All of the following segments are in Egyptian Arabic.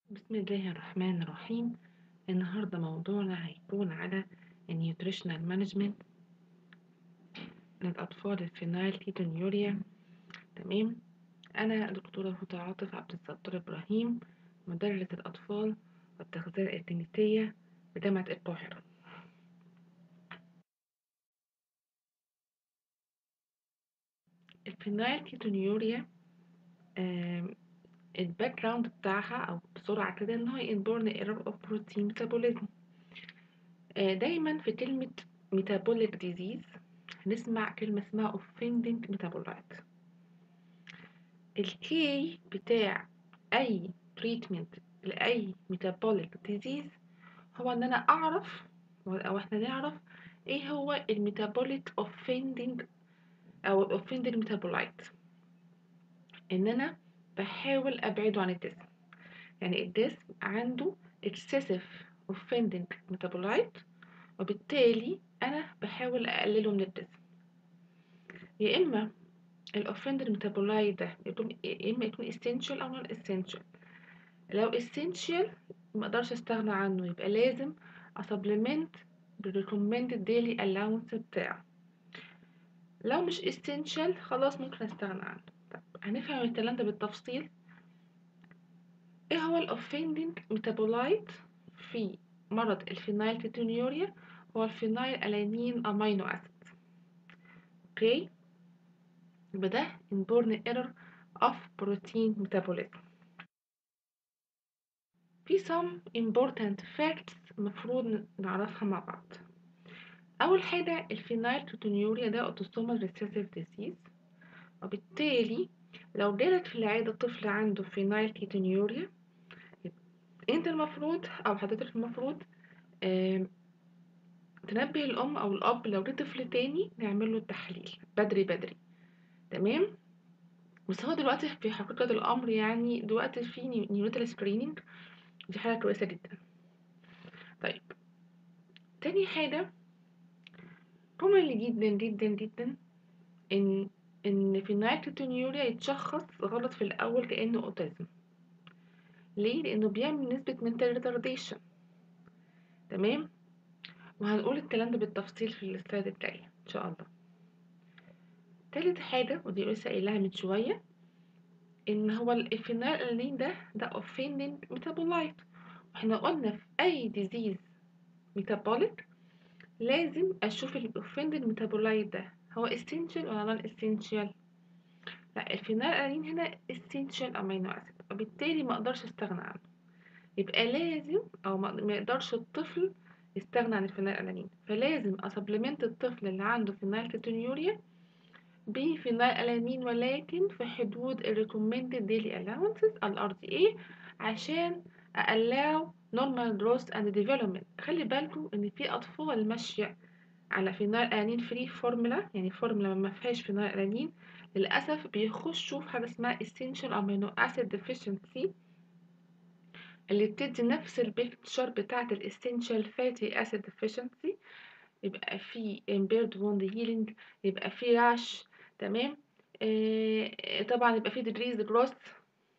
بسم الله الرحمن الرحيم النهاردة موضوعنا هيكون على النيوتريشنال مانجمنت للأطفال الفينايل كيتونيوريا تمام أنا دكتورة هدى عاطف عبد الستار إبراهيم مدرسة الأطفال والتغذية الإكلينيكية بجامعة القاهرة الفينايل كيتونيوريا الباك جراوند بتاعها او بسرعه كده ان هو انبورن ايرور اوف بروتين ميتابوليزم دايما في كلمه ميتابوليك ديزيز هنسمع كلمه اسمها اوفندنج ميتابولايت الكي بتاع اي تريتمنت لاي ميتابوليك ديزيز هو ان انا اعرف او احنا نعرف ايه هو الميتابوليك اوفندنج او الاوفندنج ميتابولايت ان انا بحاول ابعده عن الجسم يعني الجسم عنده excessive offending metabolite وبالتالي انا بحاول اقلله من الجسم يا اما الاوفندر ميتابولايت ده يكون يا اما يكون essential او non essential لو essential مقدرش استغنى عنه يبقى لازم supplement بالrecommended daily allowance بتاعه لو مش essential خلاص ممكن استغنى عنه طب هنفهم الكلام ده بالتفصيل ايه هو الاوفندنج ميتابولايت في مرض الفينايل كيتونيوريا هو الفينايل الانين امينو اسيد اوكي يبقى ده inborn error of protein metabolism في some important facts المفروض نعرفها مع بعض اول حاجه الفينايل كيتونيوريا ده اوتوسومال ريسيسيف ديزيز وبالتالي لو جالك في العيادة طفل عنده فينايل كيتونيوريا انت المفروض او حضرتك المفروض اه تنبه الام او الاب لو جه طفل تاني نعمل له التحليل بدري بدري تمام بس هو دلوقتي في حقيقة الامر يعني دلوقتي في نيونيتال سكريننج دي حاجة كويسة جدا طيب تاني حاجة كومنلي جدا جدا جدا ان ان في النايتروتونيوريا يتشخص غلط في الاول كانه اوتيزم ليه لانه بيعمل نسبه mental retardation تمام وهنقول الكلام ده بالتفصيل في السلايد الجاي ان شاء الله تالت حاجه ودي لسه قايلها من شويه ان هو الفينال الانين ده ده offending metabolite واحنا قلنا في اي ديزيز ميتابوليك لازم اشوف الاوفندنج ميتابولايت ده هو essential ولا non essential لا الفينال الانين هنا essential امينو اسيد وبالتالي ما اقدرش استغنى عنه يبقى لازم او ما يقدرش الطفل يستغنى عن الفينال الانين فلازم اسبلمنت الطفل اللي عنده فينال كيتونيوريا بفينال الانين ولكن في حدود الريكومندد ديلي allowances الار دي اي عشان اقلاو normal growth and development خلي بالكم ان في اطفال ماشيه على فينال انين فري فورمولا يعني فورمولا ما فيهاش فينال انين للاسف بيخشوا في حاجه اسمها essential amino acid deficiency اللي بتدي نفس البيكتشر بتاعه الاسينشال فاتي acid deficiency يبقى في impaired wound healing يبقى في rash تمام آه طبعا يبقى في decreased growth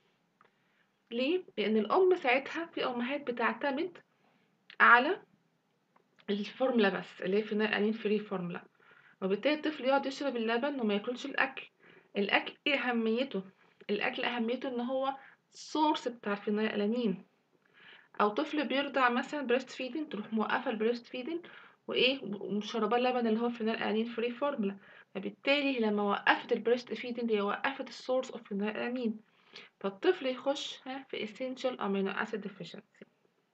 ليه لان الام ساعتها في امهات بتعتمد على الفورمولا بس اللي هي فينال انين فري فورمولا وبالتالي الطفل يقعد يشرب اللبن وما ياكلش الاكل الاكل ايه اهميته الاكل اهميته ان هو سورس بتاع الفينالانين او طفل بيرضع مثلا بريست فيدنج تروح موقفه البريست فيدنج وايه ومشرباه اللبن اللي هو فينالانين فري فورمولا فبالتالي لما وقفت البريست فيدنج هي وقفت السورس اوف فينالانين فالطفل يخش في essential amino acid deficiency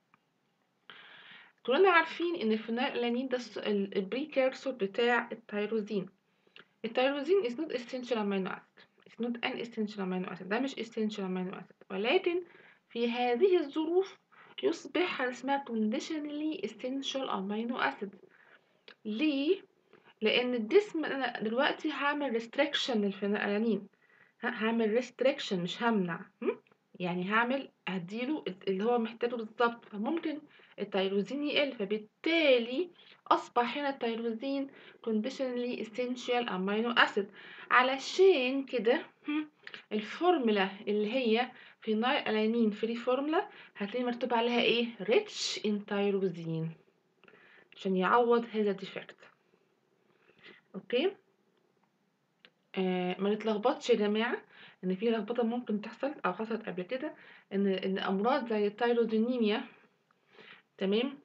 كلنا عارفين ان الفينالانين ده البريكيرسور بتاع التيروزين التيروزين is not essential amino acid it's not an essential amino acid ده مش essential amino acid ولكن في هذه الظروف يصبح حاجة اسمها conditionally essential amino acid ليه؟ لأن الجسم أنا دلوقتي هعمل restriction للفينالانين هعمل restriction مش همنع يعني هعمل هديله اللي هو محتاجه بالظبط فممكن التيروزين يقل فبالتالي أصبح هنا التيروزين conditionally essential amino acid علشان كده هم، الفورمولا اللي هي فينايل ألانين فري فورمولا هتلاقي مكتوب عليها ايه rich in tyrosine عشان يعوض هذا الديفكت اوكي آه ما نتلخبطش يا جماعة ان في لخبطة ممكن تحصل او حصلت قبل كده ان ان امراض زي التايرودينيميا تمام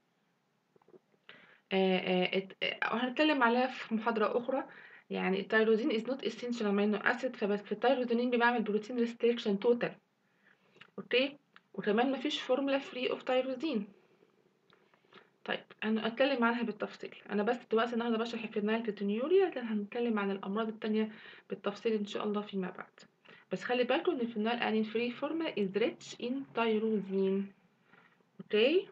آه آه ات- آه، وهنتكلم عليها في محاضرة أخرى يعني التيروزين is not essential amino acid فبس في التيروزين بيعمل بروتين restriction total اوكي وكمان مفيش فورمولا فري اوف تيروزين طيب انا اتكلم عنها بالتفصيل انا بس دلوقتي النهارده بشرح الفينايل تيتانيوريا لكن هنتكلم عن الامراض التانية بالتفصيل ان شاء الله فيما بعد بس خلي بالكم ان الفينايل انين فري فورمولا is rich in tyrosine اوكي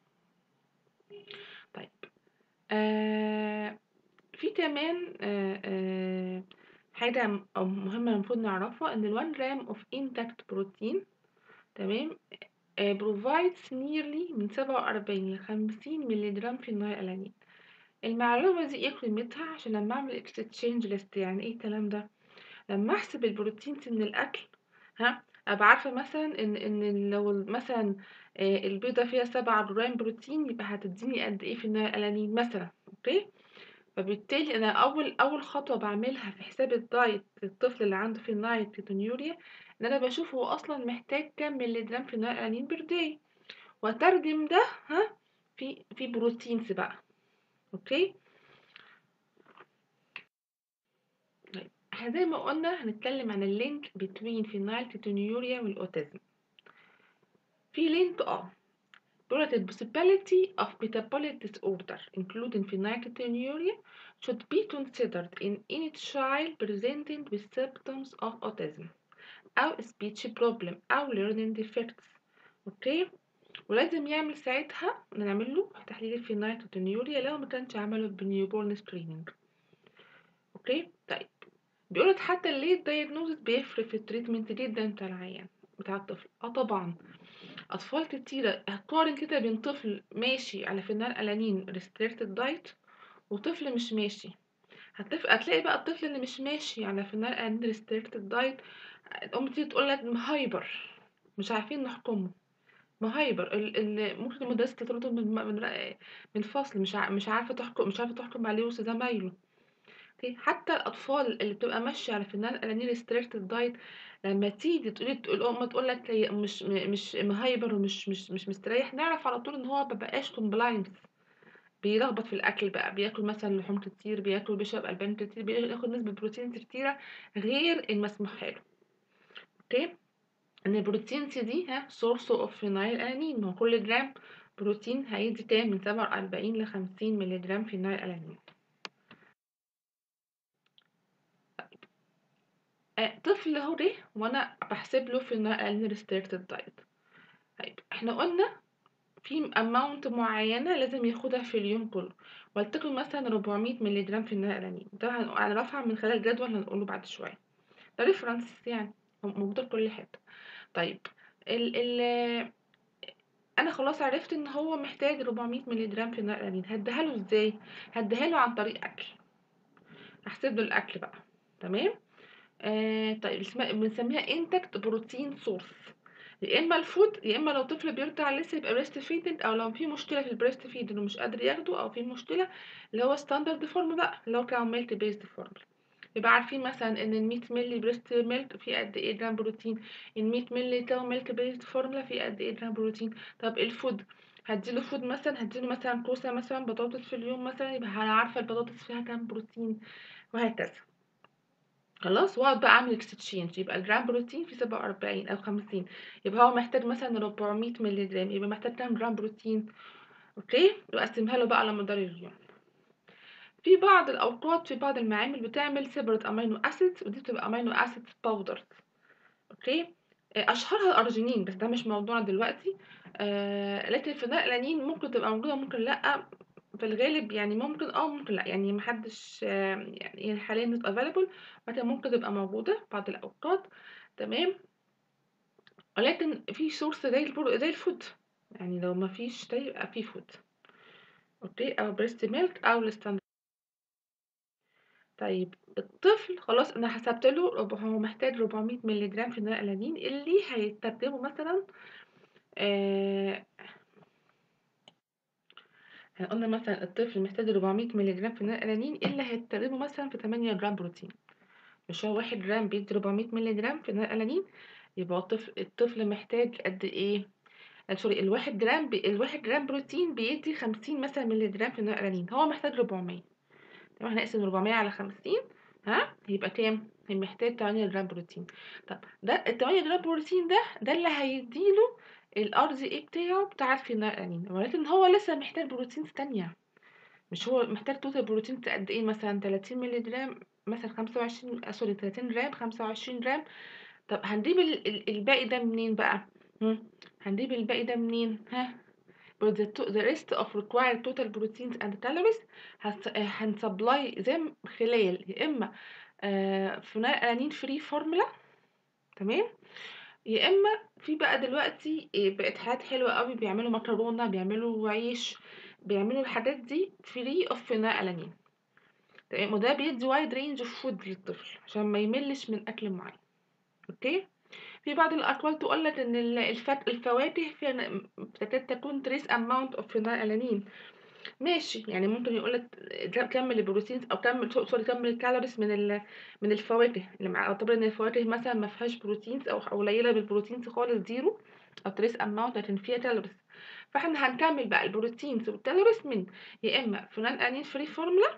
طيب آه في كمان آه آه حاجة م- أو مهمة المفروض نعرفها إن ال 1 جرام of intact protein تمام آه provides nearly من 47 ل 50 مللي جرام في النهاية ألانين المعلومة دي ايه قيمتها عشان لما أعمل exchange list يعني ايه الكلام ده لما أحسب البروتينز من الأكل ها أبقى عارفة مثلا إن إن لو مثلا آه البيضة فيها 7 جرام بروتين يبقى هتديني قد ايه في النهاية ألانين مثلا اوكي فبالتالي انا اول اول خطوه بعملها في حساب الدايت للطفل اللي عنده في النايت كيتونيوريا ان انا بشوف هو اصلا محتاج كام مللي جرام في النهار الانين بير داي واترجم ده ها في في بروتينز بقى اوكي طيب احنا زي ما قلنا هنتكلم عن اللينك بين فينايل كيتونيوريا والاوتيزم في لينك اه بيقولك the possibility of metabolic disorder including phenylketonuria should be considered in any child presenting with symptoms of autism أو speech problem أو learning defects أوكي ولازم يعمل ساعتها نعمل له تحليل الفينايلكتونيوريا لو ما كانش عمله بنيوبورن سكريننج أوكي طيب بيقولك حتى الليت دايجنوزس بيفرق في التريتمنت جدا بتاع العيان بتاع الطفل اه طبعا اطفال كتيره هتقارن كده بين طفل ماشي على فنان الانين ريستريكتد دايت وطفل مش ماشي هتف... هتلاقي بقى الطفل اللي مش ماشي على فنان الانين ريستريكتد دايت الام تيجي تقول لك مهايبر مش عارفين نحكمه مهايبر ال... ال... ممكن المدرسه تطرده من من من الفصل مش ع... مش عارفه تحكم مش عارفه تحكم عليه وسط زمايله اوكي حتى الاطفال اللي بتبقى ماشيه على فنان الانين ريستريكتد دايت لما تيجي تقولي تقول الام تقول لك هي مش م- مش مهايبر ومش مش مش مستريح نعرف على طول ان هو مبقاش كومبلاينس بيلخبط في الاكل بقى بياكل مثلا لحوم كتير بياكل بيشرب البان كتير بياخد نسبه بروتين كتيره غير المسموح له اوكي ان البروتين دي ها سورس اوف فينايل الانين ما هو كل جرام بروتين هيدي كام من 47 ل 50 مللي جرام فينايل الانين آه، طفل اهو ده وانا بحسب له فينايل الانين ريستريكتد دايت طيب احنا قلنا في اماونت معينة لازم ياخدها في اليوم كله ولتكن مثلا 400 مللي جرام في النهار الأنين ده هن- هنعرفها من خلال جدول هنقوله بعد شوية ده ريفرنس يعني موجود في كل حتة طيب ال ال انا خلاص عرفت ان هو محتاج 400 مللي جرام في النهار الأنين هديها له ازاي هديها له عن طريق اكل هحسب له الاكل بقى تمام آه طيب اسمها بنسميها انتكت بروتين سورس يا اما الفود يا اما لو طفل بيرضع لسه يبقى بريست فيدنج او لو في مشكله في البريست فيد انه مش قادر ياخده او في مشكله اللي هو ستاندرد فورم بقى اللي هو كان ميلك بيست فورم يبقى عارفين مثلا ان ال 100 مللي بريست ميلك فيه قد ايه جرام بروتين ال 100 مللي كاو ميلك بيست فورمولا فيه قد ايه جرام بروتين طب الفود هديله فود مثلا هديله مثلا كوسه مثلا بطاطس في اليوم مثلا يبقى انا عارفه البطاطس فيها كام بروتين وهكذا خلاص واقعد بقى اعمل اكستشينج يبقى الجرام بروتين في 47 او 50 يبقى هو محتاج مثلا 400 مللي جرام يبقى محتاج كام جرام بروتين اوكي واقسمها له بقى على مدار اليوم في بعض الاوقات في بعض المعامل بتعمل سيبرت امينو اسيدز ودي بتبقى امينو اسيدز باودرز اوكي آه، اشهرها الارجينين بس ده مش موضوعنا دلوقتي آه لكن الفينالانين ممكن تبقى موجوده ممكن لا في الغالب يعني ممكن اه ممكن لا يعني محدش آه يعني هي حاليا not available ولكن ممكن تبقى موجودة بعض الأوقات تمام ولكن في سورس زي البر... زي الفود يعني لو ما فيش ده يبقى في فود اوكي او بريست ميلك او الستاندرد طيب الطفل خلاص انا حسبت له رب- هو محتاج 400 مللي جرام في الانالين اللي هيستخدمه مثلا آه احنا قلنا مثلا الطفل محتاج 400 مللي جرام في الانالين اللي هيستخدمه مثلا في 8 جرام بروتين مش هو 1 جرام بيدي 400 مللي جرام في الانالين يبقى الطفل الطفل محتاج قد ايه آه، سوري الواحد جرام بي... الواحد جرام بروتين بيدي 50 مثلا مللي جرام في الانالين هو محتاج 400 تمام هنقسم 400 على 50 ها يبقى كام محتاج 8 جرام بروتين طب ده ال 8 جرام بروتين ده ده اللي هيديله الار دي اي بتاعه بتاع الفينالين ولكن هو لسه محتاج بروتين تانية مش هو محتاج توتال بروتين قد ايه مثلا 30 مللي جرام مثلا 25 آه، سوري 30 جرام 25 جرام طب هنجيب ال- ال- الباقي ده منين بقى هم؟ هنجيب الباقي ده منين ها but the, to- the rest of required total proteins and calories هس- آه، هنسبلاي زي م- خلال يا اما آه فينال الانين فري فورمولا تمام يا اما في بقى دلوقتي آه، بقت حاجات حلوه قوي بيعملوا مكرونه بيعملوا عيش بيعملوا الحاجات دي فري اوف فينال الانين تمام وده بيدي وايد رينج اوف فود للطفل عشان ما يملش من اكل معين اوكي في بعض الأقوال تقول لك إن ال- الفت... الفواكه فيها تكاد تكون تريس أماونت أوف فينالانين ماشي يعني ممكن يقول لك كمل البروتينز أو كمل سو- سوري كمل الكالوريز من ال... من الفواكه اللي مع اعتبر إن الفواكه مثلا ما فيهاش بروتينز أو أو قليلة بالبروتينز خالص زيرو أو تريس أماونت لكن فيها كالوريز فاحنا هنكمل بقى البروتينز والكالوريز من يا إما فينالانين فري فورمولا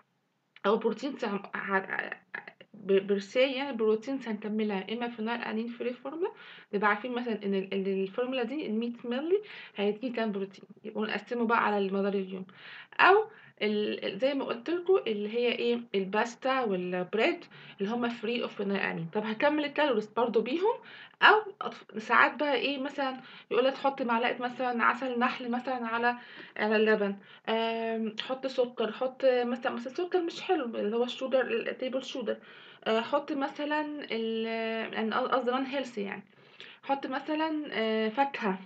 أو بروتينز عم- ع- ب- برسي يعني البروتينز هنكملها اما فينال انين فري فورمولا نبقى عارفين مثلا ان ال- ال- الفورمولا دي ال 100 مللي هيديني كام بروتين يبقوا نقسمه بقى على مدار اليوم او ال- ال- زي ما قلت لكم اللي هي ايه الباستا والبريد اللي هم فري اوف فينال انين طب هكمل الكالوريز برضو بيهم او أطف- ساعات بقى ايه مثلا يقول لك تحط معلقه مثلا عسل نحل مثلا على على اللبن آم، حط سكر حط مثلا مثلا السكر مش حلو اللي هو الشوجر التيبل شوجر آه، حط مثلا ال يعني قصدي نون هيلثي يعني حط مثلا آه، فاكهة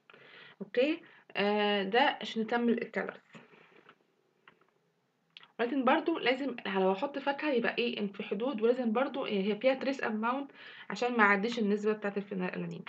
اوكي آه، ده عشان نكمل الكالوريز ولكن برضو لازم لو احط فاكهة يبقى ايه في حدود ولازم برضو هي فيها تريس اماونت عشان ما اعديش النسبة بتاعت الفينالانين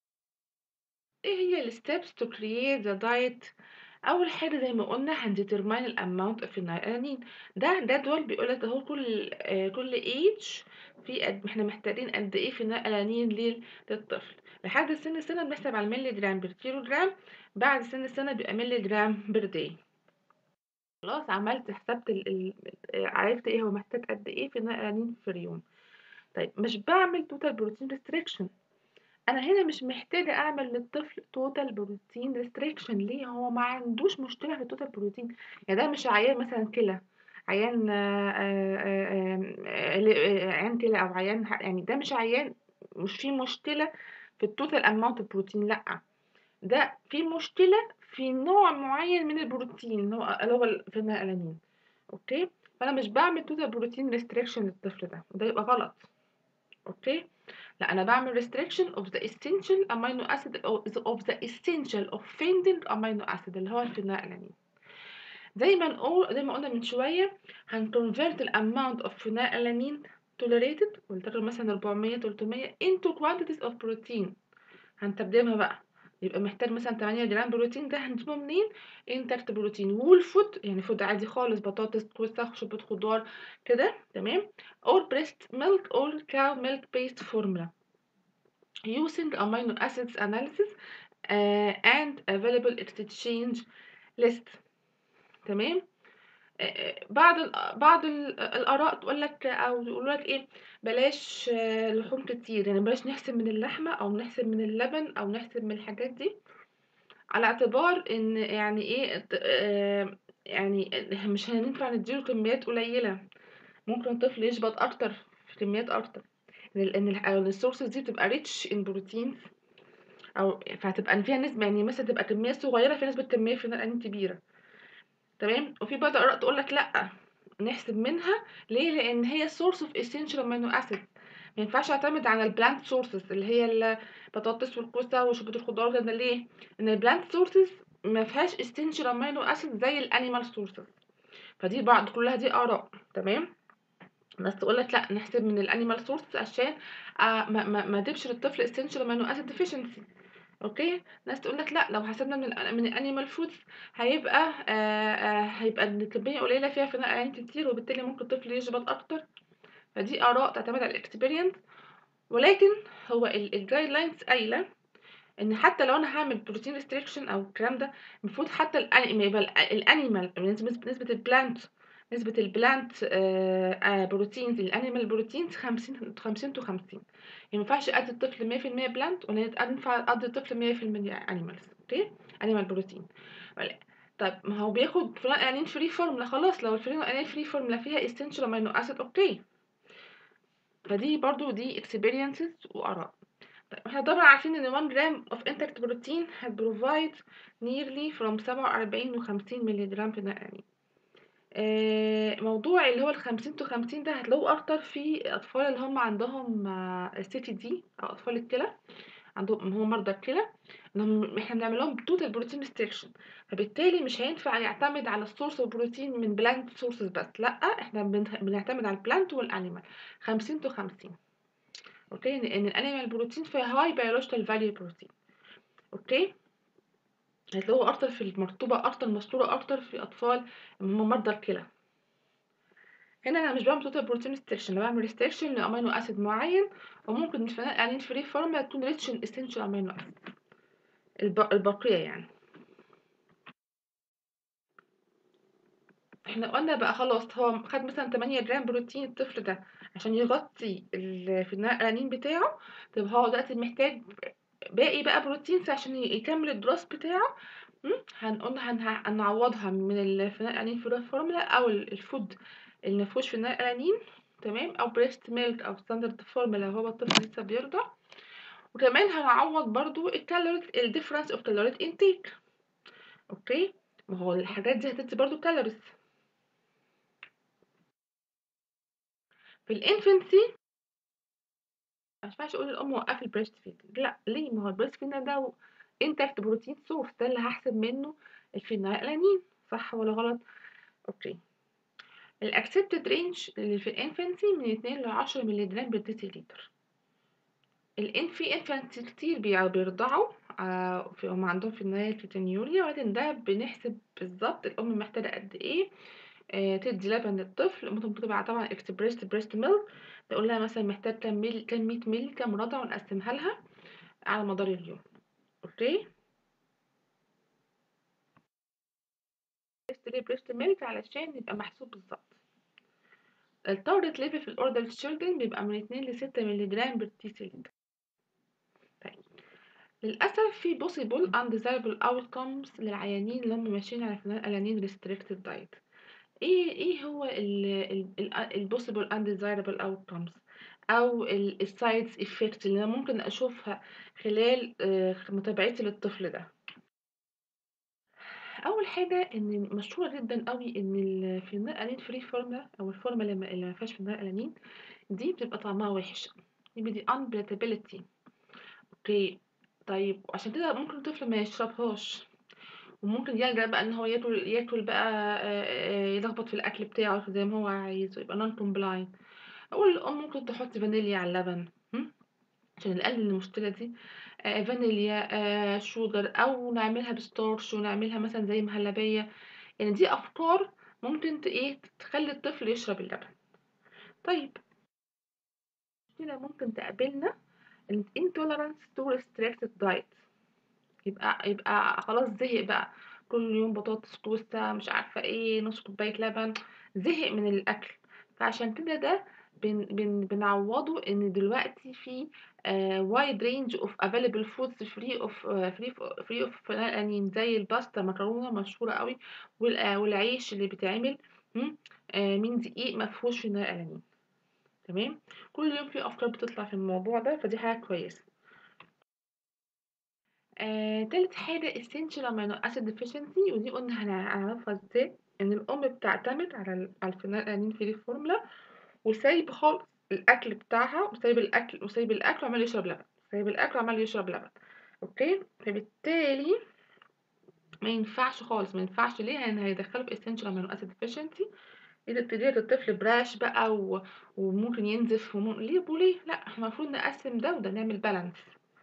ايه هي الستبس to create the diet اول حاجه زي ما قلنا هنديترماين الاماونت اوف الانين ده جدول بيقول لك اهو كل آه كل ايج في قد احنا محتاجين قد ايه في الانين للطفل لحد سن السنه بنحسب على الملي جرام بير كيلو جرام بعد سن السنه بيبقى ملي جرام بير داي خلاص عملت حسبت ال... ال... آه، عرفت ايه هو محتاج قد ايه في الانين في اليوم طيب مش بعمل توتال بروتين ريستريكشن انا هنا مش محتاجه اعمل للطفل توتال بروتين ريستريكشن ليه هو ما عندوش مشكله في التوتال بروتين يعني ده مش عيان مثلا كلى عيان آه، آه، آه، آه، آه، عيان كلى او عيان ح- يعني ده مش عيان مش فيه مشكله في التوتال اماونت بروتين لا ده في مشكله في نوع معين من البروتين اللي هو اللي هو الفينالانين اوكي فانا مش بعمل توتال بروتين ريستريكشن للطفل ده وده يبقى غلط اوكي لا انا بعمل restriction of the essential amino acid of the essential offending amino acid اللي هو الفينالانين زي ما نقول زي ما قلنا من شويه هنconvert ال amount of phenylalanine tolerated ولتقل مثلا 400 300 into quantities of protein هنستخدمها بقى يبقى محتاج مثلا 8 جرام بروتين ده هنجيبه منين انتاكت بروتين وول فود يعني فود عادي خالص بطاطس كوسه شوربه خضار كده تمام or breast milk or cow milk based formula using amino acids analysis uh, and available exchange list تمام آه، آه، بعض ال- بعض ال- الآراء تقول لك أو يقولوا لك إيه بلاش آه، لحوم كتير يعني بلاش نحسب من اللحمة أو نحسب من اللبن أو نحسب من الحاجات دي على اعتبار إن يعني إيه ت- آه، يعني مش هينفع نديله كميات قليلة ممكن الطفل يشبط أكتر في كميات أكتر لأن السورسز دي بتبقى ريتش ان بروتين او فهتبقى فيها نسبه يعني مثلا تبقى كميه صغيره في نسبه كميه فينال كبيره تمام وفي بعض الاراء تقول لك لا نحسب منها ليه لان هي source of essential amino acid ما ينفعش اعتمد على البلانت سورسز اللي هي البطاطس والكوسه وشوربه الخضار ده ليه ان البلانت سورسز ما فيهاش essential امينو اسيد زي الانيمال سورسز فدي بعض كلها دي اراء تمام ناس تقول لك لا نحسب من الانيمال سورس عشان آه ما ما ما اديبش للطفل essential امينو اسيد ديفيشنسي اوكي ناس تقول لك لا لو حسبنا من ال من الانيمال فودز هيبقى آه آه هيبقى الكميه قليله فيها فينال الانين كتير وبالتالي ممكن الطفل يشبط اكتر فدي اراء تعتمد على الاكسبيرينس ولكن هو الجايد لاينز قايله ان حتى لو انا هعمل بروتين ريستريكشن او الكلام ده المفروض حتى الانيمال يبقى الانيمال نسبه نسبه البلانت نسبة البلانت آه آه بروتينز الانيمال بروتينز 50 50 تو 50 يعني ما ينفعش ادي الطفل 100% بلانت ولا ينفع ادي الطفل 100% انيمالز اوكي انيمال بروتين طيب ما هو بياخد فلان انين فري فورمولا خلاص لو الفلان انين فري فورمولا فيها essential امينو اسيد اوكي فدي برضو دي اكسبيرينسز واراء طيب احنا طبعا عارفين ان 1 جرام of intact protein had provide nearly from 47 و 50 مللي جرام في الانين آه موضوع اللي هو الخمسين تو خمسين ده هتلاقوه أكتر في أطفال اللي هم عندهم سي تي دي أو أطفال الكلى عندهم هم مرضى الكلى انهم احنا بنعمل لهم توتال بروتين ريستريكشن فبالتالي مش هينفع يعتمد على السورس البروتين من بلانت سورسز بس لا احنا بنعتمد على البلانت والانيمال خمسين تو خمسين اوكي لان الانيمال بروتين فيها هاي بيولوجيكال فاليو بروتين اوكي هتلاقوه اكتر في المرطوبه اكتر مسطوره اكتر في اطفال هم مرضى الكلى هنا انا مش بعمل توتال بروتين ريستريكشن انا بعمل ريستريكشن لامينو اسيد معين وممكن الفينال انين فري فورمولا تكون ريتش ان اسينشال امينو اسيد البقيه يعني احنا قلنا بقى خلاص هو خد مثلا 8 جرام بروتين الطفل ده عشان يغطي الفينال الانين بتاعه طب هو دلوقتي محتاج باقي بقى بروتينز عشان يكمل الدراس بتاعه هنقول هنعوضها من الفينال انين فري فورمولا او الفود اللي مفيهوش فينال الانين تمام او بريست ميلك او ستاندرد فورمولا هو الطفل لسه بيرضع وكمان هنعوض برضو الكالوريز الديفرنس اوف كالوريز انتيك اوكي ما هو الحاجات دي هتدي برضو كالوريز في الانفنسي ما ينفعش اقول الام وقفي البريست فيدنج لا ليه ما هو البريست فيدنج ده انتاكت بروتين سورس ده اللي هحسب منه الفينال الانين صح ولا غلط اوكي الاكسبتد رينج اللي في الانفانسي من 2 ل 10 مللي جرام بالديسيليتر الانفي انفانسي كتير بيرضعوا آه هم عندهم في النهاية الكيتونيوريا ولكن ده بنحسب بالظبط الام محتاجة قد ايه آه تدي لبن للطفل ممكن بتبقى طبعا اكسبريست بريست ميلك نقول لها مثلا محتاج كام ميل كام 100 مللي كام رضع ونقسمها لها على مدار اليوم اوكي بريست بريست ميلك علشان يبقى محسوب بالظبط التارجت ليفل في الاوردر تشيلدرن بيبقى من 2 ل 6 مللي جرام بالديسيليتر طيب للأسف في possible undesirable outcomes للعيانين اللي هم ماشيين على فنان ألانين restricted diet ايه ايه هو ال possible undesirable outcomes او ال sides effects اللي انا ممكن اشوفها خلال متابعتي للطفل ده اول حاجه ان مشهوره جدا قوي ان الفينال الانين فري فورمولا او الفورمولا اللي ما فيهاش فينال الانين دي بتبقى طعمها وحش يبقى دي unpalatability اوكي طيب عشان كده ممكن الطفل ما يشربهاش وممكن يلجأ بقى ان هو ياكل ياكل بقى يلخبط في الاكل بتاعه زي ما هو عايز ويبقى نون كومبلاين او الام ممكن تحط فانيليا على اللبن عشان نقلل المشكله دي آه فانيليا آه شوجر او نعملها بستارش ونعملها مثلا زي مهلبيه يعني دي افكار ممكن ايه تخلي الطفل يشرب اللبن طيب مشكله ممكن تقابلنا intolerance to restricted diet يبقى يبقى خلاص زهق بقى كل يوم بطاطس كوسه مش عارفه ايه نص كوبايه لبن زهق من الاكل فعشان كده ده بن بن بنعوضه ان دلوقتي في وايد رينج اوف افيلبل فودز فري اوف فري فري اوف فلانين زي الباستا مكرونه مشهوره قوي والعيش اللي بيتعمل من دقيق ما فيهوش فينال الانين تمام كل يوم في افكار بتطلع في الموضوع ده فدي حاجه كويسه آه، تالت حاجة essential amino acid deficiency ودي قلنا هنعرفها ازاي ان الام بتعتمد على على الفينال الانين في الفورمولا وسايب خالص الاكل بتاعها وسايب الاكل وسايب الاكل وعمال يشرب لبن سايب الاكل وعمال يشرب لبن اوكي فبالتالي ما ينفعش خالص ما ينفعش ليه لان هيدخله في essential amino acid deficiency اذا ابتديت الطفل براش بقى و... وممكن ينزف وممكن... ليه وليه لا احنا المفروض نقسم ده وده نعمل بالانس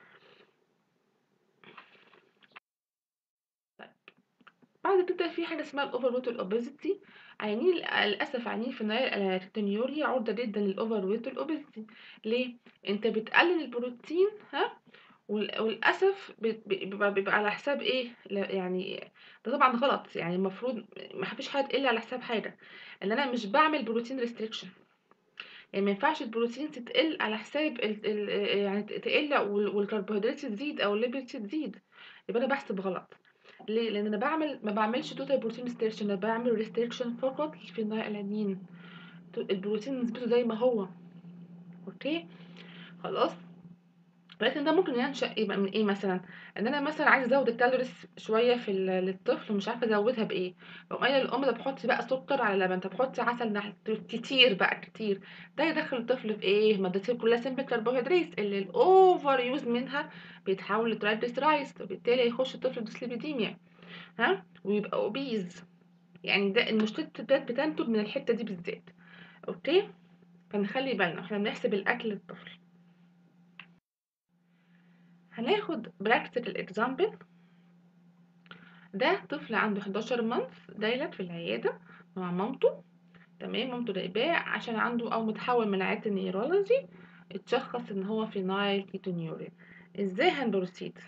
بعد كده في حاجه اسمها الاوفر ويت والاوبيزيتي عيانين للاسف عيانين في التنيوريا عرضه جدا للاوفر ويت والاوبيزيتي ليه انت بتقلل البروتين ها وال- وللاسف بت- بيبقى بيبقى على حساب ايه لا- يعني ده طبعا غلط يعني المفروض ما فيش حاجه تقل على حساب حاجه ان انا مش بعمل بروتين ريستريكشن يعني ما ينفعش البروتين تقل على حساب ال ال يعني تقل وال- والكربوهيدرات تزيد او الليبيد تزيد يبقى انا بحسب غلط ليه لان انا بعمل ما بعملش توتال بروتين ريستريكشن انا بعمل ريستريكشن فقط في النيلانين البروتين نسبته زي ما هو اوكي خلاص ولكن ده ممكن ينشأ يبقى من ايه مثلا ان انا مثلا عايزه ازود الكالوريز شويه في ال- للطفل ومش عارفه ازودها بايه بقوم قايله للام ده بحطي بقى سكر على لبن طب حطي عسل نحل كتير بقى كتير ده يدخل الطفل في ايه ما ده كلها سمبل كربوهيدرات اللي الاوفر يوز منها بيتحول لترايجليسرايدز وبالتالي هيخش الطفل في ديسليبيديميا ها ويبقى اوبيز يعني ده المشكله بتنتج من الحته دي بالذات اوكي فنخلي بالنا احنا بنحسب الاكل للطفل هناخد براكتيكال اكزامبل ده طفل عنده 11 مانث دايلت في العيادة مع مامته تمام مامته جايباه عشان عنده او متحول من عيادة النيرولوجي اتشخص ان هو فينايل كيتونيوريا ازاي هنبروسيد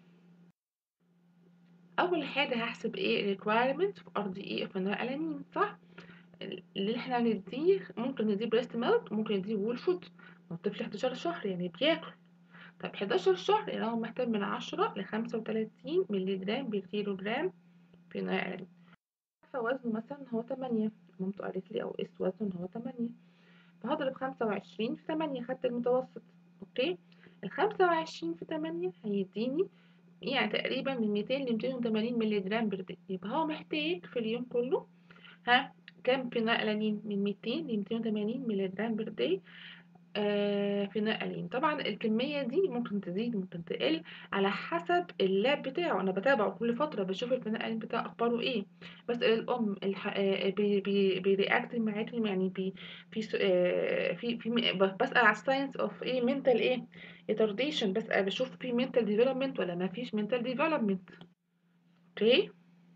اول حاجة هحسب ايه requirement في ار دي اي فينايلانين صح اللي احنا هنديه ممكن نديه بريست ميلك ممكن نديه وول فود الطفل 11 شهر يعني بياكل طب 11 شهر يعني هو محتاج من 10 ل 35 مللي جرام بالكيلو جرام فينايلانين فوزنه مثلا هو 8 مامته قالت لي او قيس وزنه هو 8 فهضرب 25 في 8 خدت المتوسط اوكي ال 25 في 8 هيديني يعني تقريبا من 200 ل 280 مللي جرام بر دي يبقى هو محتاج في اليوم كله ها كام فينايلانين من 200 ل 280 مللي جرام بر دي آه فينايلين طبعا الكمية دي ممكن تزيد ممكن تقل على حسب اللاب بتاعه انا بتابعه كل فترة بشوف الفينايلين بتاعه اخباره ايه بسأل الام الح... آه بي بي بيرياكت معاكي يعني بي في س- آه في في بسأل على الساينس اوف ايه منتال ايه ريتارديشن بسأل بشوف في منتال ديفلوبمنت ولا ما فيش منتال ديفلوبمنت اوكي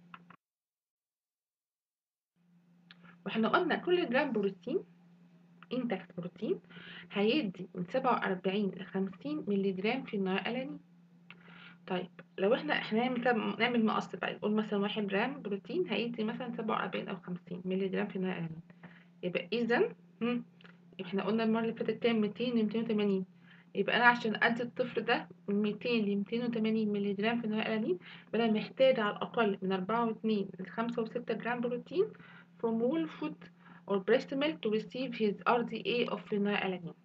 واحنا قلنا كل جرام بروتين انتاكت بروتين هيدي من 47 ل 50 مللي جرام في النيلانين طيب لو احنا احنا نعمل نعمل مقص بقى نقول مثلا واحد جرام بروتين هيدي مثلا 47 او 50 مللي جرام في النيلانين يبقى اذا احنا قلنا المره اللي فاتت كام 200 ل 280 يبقى انا عشان ادي الطفل ده من 200 ل 280 مللي جرام في النيلانين يبقى انا محتاج على الاقل من 4 و2 ل 5 و6 جرام بروتين from whole food or breast milk to receive his RDA of phenylalanine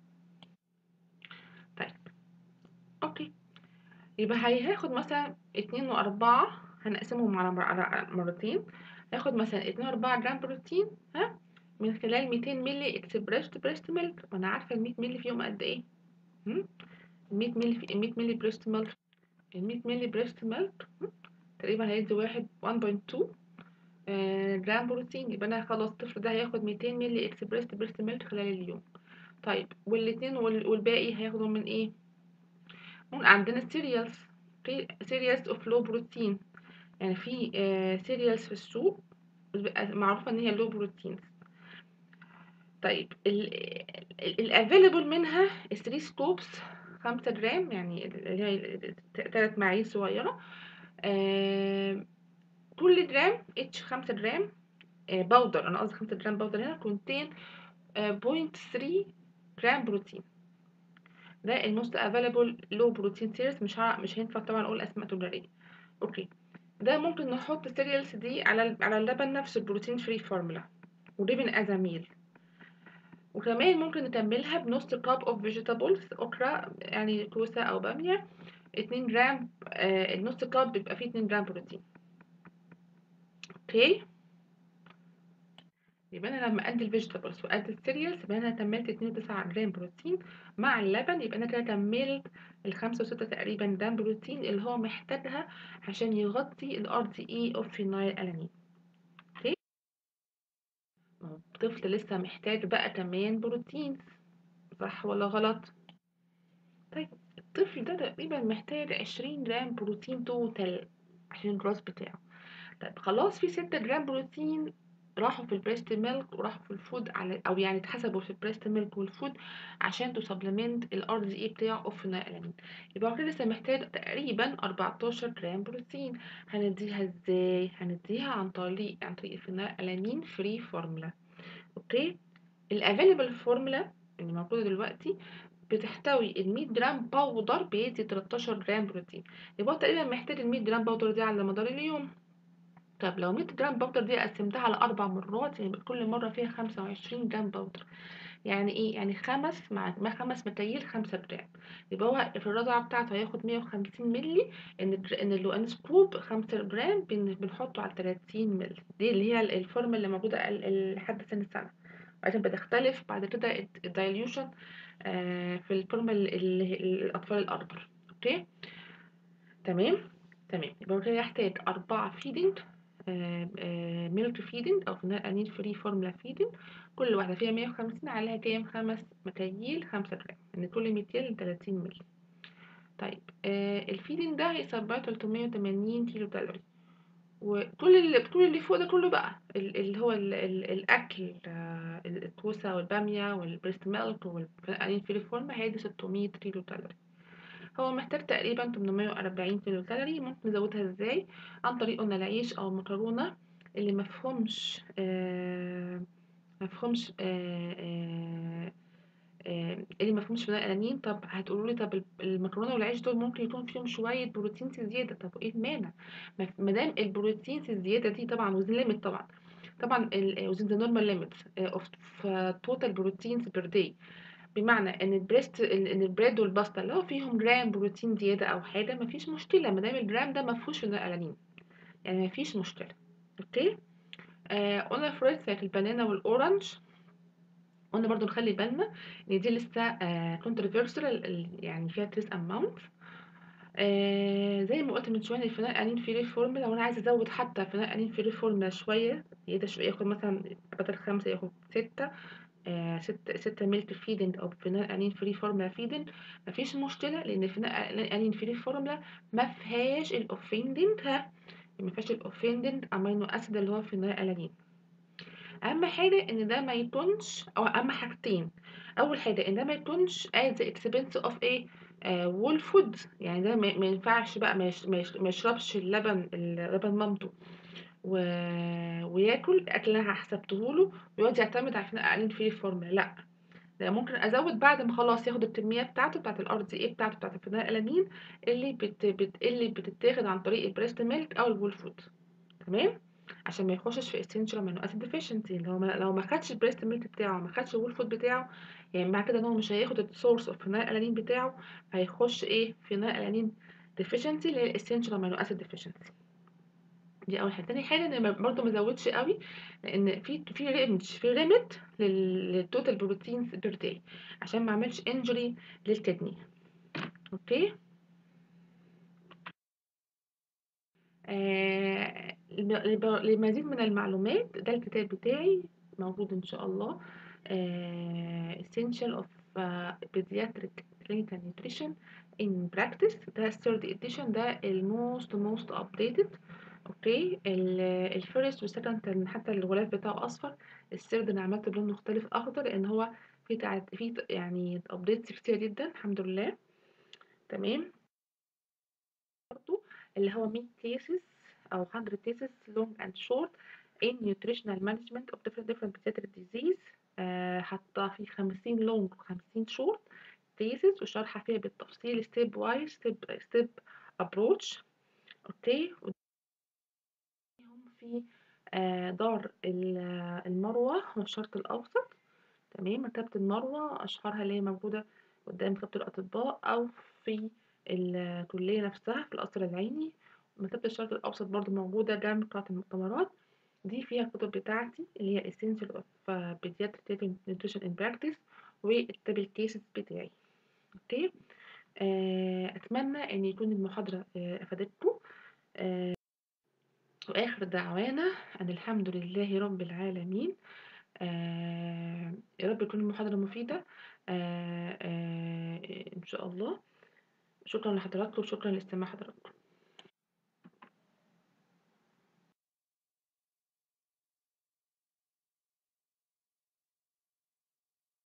طيب اوكي يبقى هياخد مثلا اتنين واربعة هنقسمهم على مر- على مرتين هياخد مثلا اتنين واربعة جرام بروتين ها من خلال ميتين ملي اكسبريسد بريست ميلك وانا عارفة المية ملي فيهم قد ايه هم؟ المية ملي في المية ملي بريست ميلك المية ملي بريست ميلك هم؟ تقريبا هيدي واحد 1.2 آه، جرام بروتين يبقى انا خلاص الطفل ده هياخد 200 ملي اكسبريسد بريست ميلك خلال اليوم طيب والاتنين وال- والباقي هياخدوا من ايه ممكن عندنا السيريالز في سيريالز اوف لو بروتين يعني في سيريالز في السوق بتبقى معروفة ان هي لو بروتين طيب الافيلبل منها 3 سكوبس 5 جرام يعني اللي هي تلات معايير صغيرة آه، كل جرام اتش 5 جرام آه، باودر انا قصدي 5 جرام باودر هنا كونتين 0.3 جرام بروتين ده الموست افيلبل لو بروتين سيريس مش ه... مش هينفع طبعا اقول اسماء تجاريه اوكي ده ممكن نحط السيريالز دي على ال- على اللبن نفسه البروتين فري فورمولا وليفن از ميل وكمان ممكن نكملها بنص كاب اوف فيجيتابلز اوكرا يعني كوسه او باميه 2 جرام آه النص كاب بيبقى فيه 2 جرام بروتين اوكي يبقى انا لما ادي الفيجيتابلز وادي السيريالز يبقى انا كملت 2.9 جرام بروتين مع اللبن يبقى انا كده كملت الخمسة وستة تقريبا جرام بروتين اللي هو محتاجها عشان يغطي الار دي اي اوف فينايل الانين اوكي ما هو الطفل لسه محتاج بقى كمان بروتين صح ولا غلط طيب الطفل ده تقريبا محتاج 20 جرام بروتين توتال عشان الجروث بتاعه طيب خلاص في 6 جرام بروتين راحوا في البريست ميلك وراحوا في الفود على او يعني اتحسبوا في البريست ميلك والفود عشان تو سبلمنت الار دي اي بتاعه اوف فينايلامين يبقى هو كده لسه محتاج تقريبا 14 جرام بروتين هنديها ازاي هنديها عن طريق عن طريق الفينايلامين فري فورمولا اوكي الافيلبل فورمولا اللي موجوده دلوقتي بتحتوي ال 100 جرام باودر بيدي 13 جرام بروتين يبقى هو تقريبا محتاج ال 100 جرام باودر دي على مدار اليوم طب لو 100 جرام باودر دي قسمتها على أربع مرات يعني كل مرة فيها 25 جرام باودر يعني ايه يعني خمس مع مع خمس مكاييل خمسة جرام يبقى هو في الرضعة بتاعته هياخد 150 ملي ان الجر- ان اللوان سكوب خمسة جرام بن- بنحطه على 30 ملي دي اللي هي ال- الفورمة اللي موجودة ال- ال- لحد سن السنة بعدين بتختلف بعد كده الدايليوشن في الفورمة ال- ال- الأطفال الأكبر اوكي تمام تمام يبقى هو كده يحتاج أربعة فيدنج ميلك فيدنج أو فينال أنين فري فورمولا فيدنج كل واحدة فيها مية وخمسين عليها كام خمس مكاييل خمسة جرام إن كل ميتين تلاتين مللي طيب آه الفيدنج ده هيسبع تلتمية وتمانين كيلو كالوري وكل اللي كل اللي فوق ده كله بقى ال- اللي هو ال ال الأكل آه الكوسة والبامية والبريست ميلك والأنين فري فورمولا هيدي ستمية كيلو كالوري هو محتاج تقريبا 840 كيلو كالوري ممكن نزودها ازاي عن طريق قلنا العيش او المكرونه اللي مفهومش آه مفهومش آه آه آه اللي مفهومش فينال الانين طب هتقولوا لي طب المكرونه والعيش دول ممكن يكون فيهم شويه بروتين زياده طب ايه المانع ما دام البروتين الزياده دي طبعا وزن ليميت طبعا طبعا وزن ذا نورمال ليميت اوف توتال بروتينز بير داي بمعنى ان البريست ان البريد والباستا لو فيهم جرام بروتين زياده او حاجه مفيش مشكله ما دام الجرام ده مفهوش فينالالانين يعني مفيش مشكله اوكي آه قلنا فرويت زي البنانا والاورنج قلنا برضو نخلي بالنا ان دي لسه آه كونتروفيرسال يعني فيها تريس اماونت آه زي ما قلت من شويه الفينال انين فري فورمولا لو انا عايزه ازود حتى فينال انين فري فورمولا شويه يقدر شويه ياخد مثلا بدل خمسة ياخد ستة آه ستة ستة ميلك فيدنج أو فينال أنين فري فورمولا فيدنج مفيش مشكلة لأن فينال أنين فري فورمولا مفيهاش الأوفندنج ها مفيهاش الأوفندنج أمينو أسيد اللي هو فينال ألانين أهم حاجة إن ده ما يكونش أو أهم حاجتين أول حاجة إن ده ما يكونش at the expense of إيه وول فود يعني ده ما ما ينفعش بقى ما يش- ما يش- ما يشربش اللبن اللبن مامته و... وياكل الاكل اللي انا حسبته له ويقعد يعتمد على فينال ألانين فري فورمولا لا ده ممكن ازود بعد ما خلاص ياخد الكميه بتاعته بتاعت الار دي اي بتاعته بتاعت الفينال الانين اللي بت... بت... اللي بتتاخد عن طريق البريست ميلك او الوول فود تمام عشان ما يخشش في essential amino acid deficiency اللي هو ما... لو ما خدش البريست ميلك بتاعه ما خدش الوول فود بتاعه يعني معنى كده ان هو مش هياخد السورس اوف فينال الانين بتاعه هيخش ايه فينال الانين deficiency اللي هي essential amino acid deficiency دي اول حاجه تاني حاجه ان برضه ما ازودش قوي لان في في ريمج في ريميت للتوتال بروتينز بير داي عشان ما اعملش انجري للكدني اوكي آه لب- لمزيد من المعلومات ده الكتاب بتاعي موجود ان شاء الله آه essential of uh, pediatric clinical nutrition in practice ده third edition ده الموست موست updated اوكي الفيرست والسكند كان حتى الغلاف بتاعه اصفر السرد انا عملت بلون مختلف اخضر لان هو في تعد... في يعني ابديتس كتير جدا الحمد لله تمام برضو اللي هو 100 cases او 100 cases long and short in nutritional management of different different pediatric disease آه حاطه في 50 long و 50 short cases وشارحه فيها بالتفصيل step wise step step approach اوكي في آه، دار ال- المروة والشرق الأوسط تمام مكتبة المروة أشهرها اللي هي موجودة قدام مكتبة الأطباء أو في الكلية نفسها في القصر العيني مكتبة الشرق الأوسط برضو موجودة جنب قاعة المؤتمرات دي فيها الكتب بتاعتي اللي هي essential of pediatric nutrition in practice والتابل كيسز بتاعي اوكي آه، اتمنى ان يكون المحاضرة آه، افادتكم آه، واخر دعوانا ان الحمد لله رب العالمين آه، يا رب تكون المحاضرة مفيدة آه، آه، ان شاء الله شكرا لحضراتكم وشكرا لاستماع حضراتكم